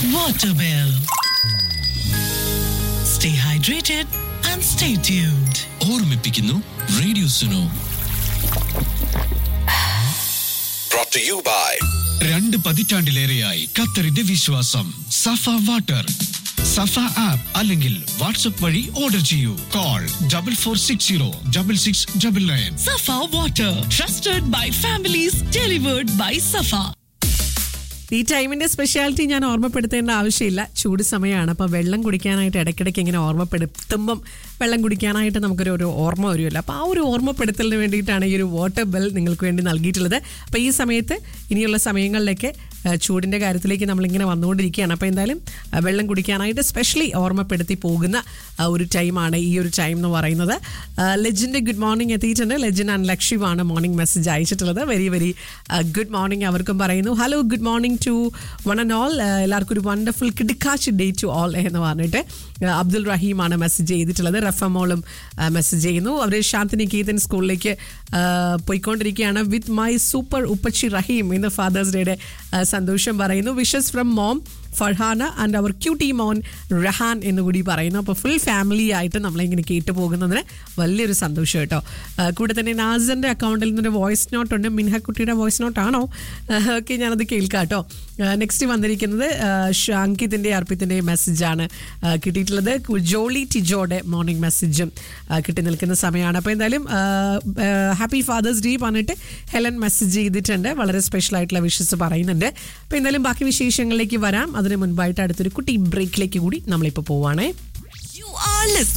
water bill. Stay hydrated and stay tuned. ഓർമ്മിപ്പിക്കുന്നു radio Suno brought to you by രണ്ട് പതിറ്റാണ്ടിലേറെയായി ഖത്തറിന്റെ വിശ്വാസം സഫ വാട്ടർ സഫ ആപ്പ് അല്ലെങ്കിൽ വാട്സ്ആപ്പ് വഴി ഓർഡർ ചെയ്യൂ call double four six zero double six double nine Safa water, trusted by families, delivered by Safa. ഈ ടൈമിന്റെ സ്പെഷ്യാലിറ്റി ഞാൻ ഓർമ്മപ്പെടുത്തേണ്ട ആവശ്യമില്ല ചൂട് സമയമാണ് അപ്പോൾ വെള്ളം കുടിക്കാനായിട്ട് ഇടയ്ക്കിടയ്ക്ക് ഇങ്ങനെ ഓർമ്മപ്പെടുത്തുമ്പം വെള്ളം കുടിക്കാനായിട്ട് നമുക്കൊരു ഒരു ഓർമ്മ വരുമല്ലോ അപ്പോൾ ആ ഒരു ഓർമ്മപ്പെടുത്തലിന് വേണ്ടിയിട്ടാണ് ഈ ഒരു വാട്ടർ ബെൽ നിങ്ങൾക്ക് വേണ്ടി നൽകിയിട്ടുള്ളത് അപ്പോൾ ഈ സമയത്ത് ഇനിയുള്ള സമയങ്ങളിലേക്ക് ആ, ചൂടിൻ്റെ കാര്യത്തിലേക്ക് നമ്മളിങ്ങനെ വന്നുകൊണ്ടിരിക്കുകയാണ് അപ്പോൾ എന്തായാലും ആ, വെള്ളം കുടിക്കാനായിട്ട് സ്പെഷ്യലി ഓർമ്മപ്പെടുത്തി പോകുന്ന ആ, ഒരു ടൈമാണ് ഈ ഒരു ടൈം എന്ന് പറയുന്നത് ലെജിൻ്റെ ഗുഡ് മോർണിംഗ് എത്തിയിട്ടുണ്ട് ലെജിൻ ആൻഡ് ലക്ഷ്യമാണ് മോർണിംഗ് മെസ്സേജ് അയച്ചിട്ടുള്ളത് വെരി വെരി ഗുഡ് മോർണിംഗ് അവർക്കും പറയുന്നു hello good morning to one and all എല്ലാവർക്കും ഒരു വണ്ടർഫുൾ കിടുക്കാച്ച് ഡേ ടു ഓൾ എന്ന് പറഞ്ഞിട്ട് ആ, അബ്ദുൾ റഹീമാണ് മെസ്സേജ് ചെയ്തിട്ടുള്ളത് റഫമോളും മെസ്സേജ് ചെയ്യുന്നു അവർ ശാന്തിനികേതൻ സ്കൂളിലേക്ക് ആ, പോയിക്കൊണ്ടിരിക്കുകയാണ് വിത്ത് മൈ സൂപ്പർ ഉപ്പച്ചി റഹീം ഇന്ന് ഫാദേഴ്സ് ഡേയുടെ സന്തോഷം പറയുന്നു wishes from mom Farhana and അവർ ക്യൂട്ടി മോൻ റഹാൻ എന്ന് കൂടി പറയുന്നു അപ്പോൾ ഫുൾ ഫാമിലി ആയിട്ട് നമ്മളിങ്ങനെ കേട്ടു പോകുന്നതിന് വലിയൊരു സന്തോഷം കേട്ടോ ആ, കൂടെ തന്നെ നാസറിൻ്റെ അക്കൗണ്ടിൽ നിന്നൊരു വോയിസ് നോട്ട് ഉണ്ട് മിൻഹക്കുട്ടിയുടെ വോയിസ് നോട്ട് ആണോ ഓക്കെ ഞാനത് കേൾക്കാം കേട്ടോ നെക്സ്റ്റ് വന്നിരിക്കുന്നത് ആ, ഷാങ്കിത്തിൻ്റെ അർപ്പിത്തിൻ്റെ മെസ്സേജാണ് ആ, കിട്ടിയിട്ടുള്ളത് കു- ജോളി ടിജോയുടെ മോർണിംഗ് മെസ്സേജും ആ, കിട്ടി നിൽക്കുന്ന സമയമാണ് അപ്പോൾ എന്തായാലും ഹാപ്പി ഫാദേഴ്സ് ഡേ പറഞ്ഞിട്ട് ഹെലൻ മെസ്സേജ് ചെയ്തിട്ടുണ്ട് വളരെ സ്പെഷ്യൽ ആയിട്ടുള്ള വിഷസ് പറയുന്നുണ്ട് അപ്പോൾ എന്തായാലും ബാക്കി വിശേഷങ്ങളിലേക്ക് വരാം അതിന് മുൻപായിട്ട് അടുത്തൊരു കുട്ടി ബ്രേക്കിലേക്ക് കൂടി നമ്മളിപ്പോൾ പോവാണേ You are listening.